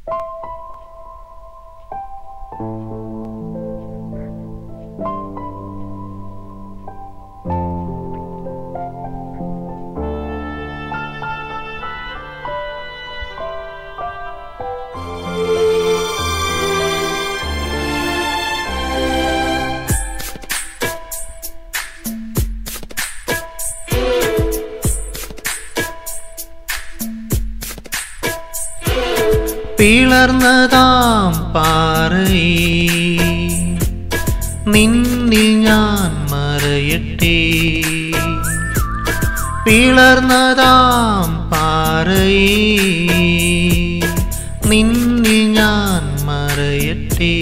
പിളർന്നതാം പാറയേ നിന്നിൽ ഞാൻ മറയട്ടെ പിളർന്നതാം പാറയേ നിന്നിൽ ഞാൻ മറയട്ടെ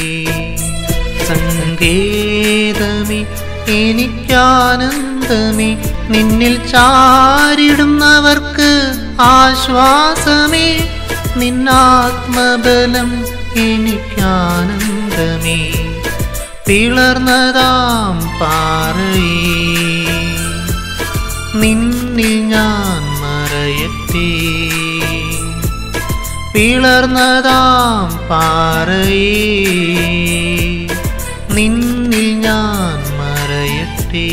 സങ്കേതമേ എനിക്കാനന്ദമേ നിന്നിൽ ചാരിടുന്നവർക്ക് ആശ്വാസമേ നിന്നാത്മബലം എനിക്കാനന്ദമേ പിളർന്നതാം പാറയേ നിന്നിൽ ഞാൻ മറയട്ടെ പിളർന്നതാം പാറയേ നിന്നിൽ ഞാൻ മറയട്ടെ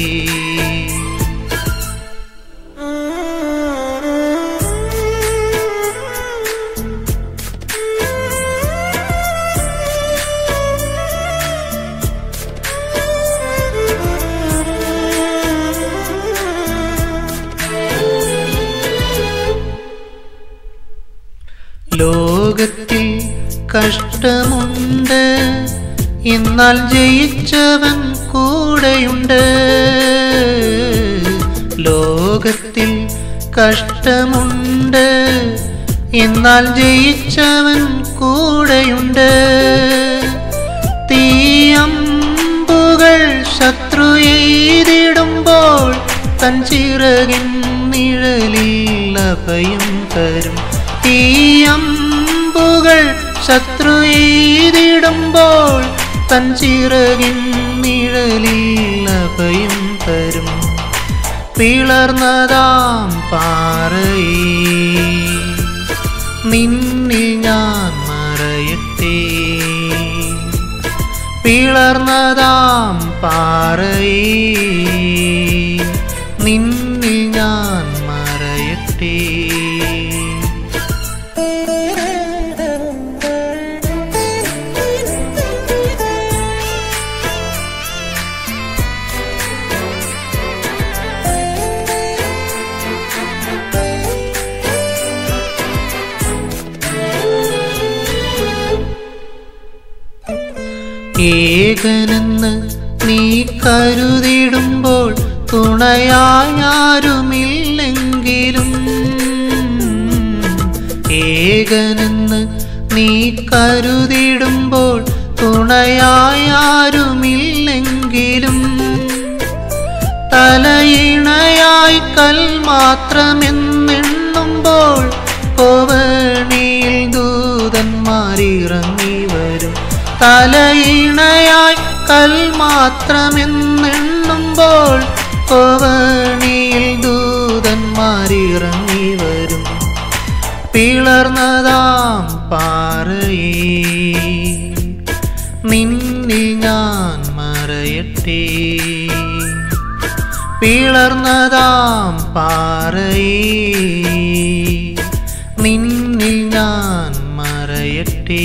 ലോകത്തിൽ കഷ്ടമുണ്ട് എന്നാൽ ജയിച്ചവൻ കൂടെയുണ്ട് ലോകത്തിൽ കഷ്ടമുണ്ട് എന്നാൽ ജയിച്ചവൻ കൂടെയുണ്ട് തീയമ്പുകൾ ശത്രു എയ്തിടുമ്പോൾ തൻ ചിറകിൻ നിഴലിൽ അഭയം തരും തീയമ്പുകൾ ശത്രു എയ്തിടുമ്പോൾ തൻ ചിറകിൻ നിഴലിൽ അഭയം തരും പിളർന്നതാം പാറയേ നിന്നിൽ ഞാൻ മറയട്ടെ പിളർന്നതാം പാറയേ നിന്നിൽ ഞാൻ മറയട്ടെ ഏകനെന്ന് നീ കരുതിടുമ്പോൾ തുണയായാരുമില്ലെങ്കിലും ഏകനെന്ന് നീ കരുതിടുമ്പോൾ തുണയായാരുമില്ലെങ്കിലും തലയിണയായി കൽ മാത്രമെന്നെണ്ണുമ്പോൾ കോവണിയിൽ ദൂതന്മാരിറങ്ങി വരും തലയിണയായി കൽ മാത്രമെന്നെണ്ണുമ്പോൾ കോവണിയിൽ ദൂതന്മാരിറങ്ങി വരും പിളർന്നതാം പാറയേ നിന്നിൽ ഞാൻ മറയട്ടെ പിളർന്നതാം പാറയേ നിന്നിൽ ഞാൻ മറയട്ടെ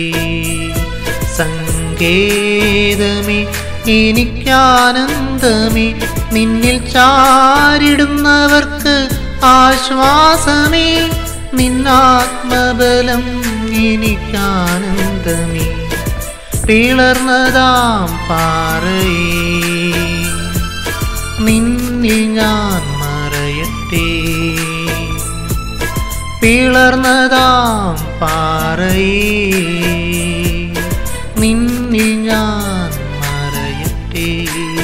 സങ്കേതമേ എനിക്കാനന്ദമേ നിന്നിൽ ചാരിടുന്നവർക്ക് ആശ്വാസമേ നിന്നാത്മബലം എനിക്കാനന്ദമേ പിളർന്നതാം പാറയേ നിന്നിൽ ഞാൻ മറയട്ടെ പിളർന്നതാം പാറയേ നിന്നിൽ ഞാൻ മറയട്ടെ